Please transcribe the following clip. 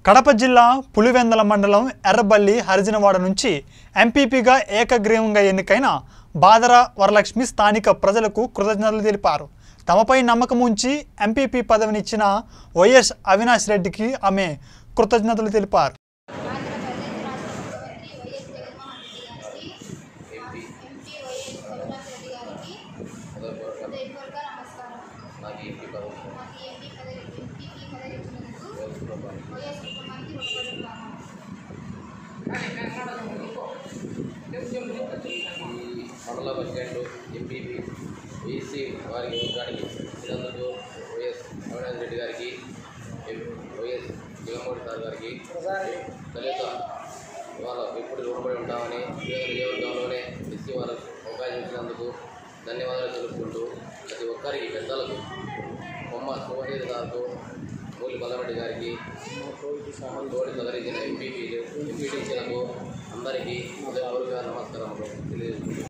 కడప జిల్లా పులివెందల మండలం ఎర్రబల్లి హరిజనవాడ నుంచి ఎంపీపీగా ఏకగ్రీవంగా ఎన్నికైన బాదర వరలక్ష్మి స్థానిక ప్రజలకు కృతజ్ఞతలు తెలిపారు తమపై నమ్మకం ఉంచి ఎంపీపీ పదవినిచ్చిన వైఎస్ అవినాష్ రెడ్డికి ఆమె కృతజ్ఞతలు తెలిపారు ఆంధ్రప్రదేశ్ రాష్ట్ర ముఖ్యమంత్రి వైఎస్ జగన్మోహన్ రెడ్డి గారికి ఎంపీ వైఎస్ అవినాష్ రెడ్డి గారికి హృదయపూర్వక నమస్కారం నాకు ఎంపీ పదవి నాకు ఈ ఎంపీ పదవి ఎంపీపీ పదవి ఇచ్చినందుకు వైఎస్ ముఖ్యమంత్రి రుణపడుతున్నాను ఈ మండల ప్రెసిడెంట్ ఎంపీపీ ఈసీ వారికి వర్గానికి ఇచ్చినందుకు వైఎస్ అవినాష్ రెడ్డి గారికి ఎం- వైఎస్ జగన్మోహన్ సార్ గారికి దళిత వాళ్ళ ఎప్పుడు రుణపడి ఉంటామని వివిధ నియోజకవర్గంలోనే ఎస్సీ వాళ్ళకు అవకాశం ఇచ్చినందుకు ధన్యవాదాలు తెలుపుకుంటూ ప్రతి ఒక్కరికి పెద్దలకు బొమ్మ శుభనీతి గారికి మూలి పల్లరెడ్డి గారికి తోడి సదరించిన ఎంపీపీలు ఎంపీటీసీలకు అందరికీ హృదయపూర్వక నమస్కారములు తెలియజేస్తున్నాను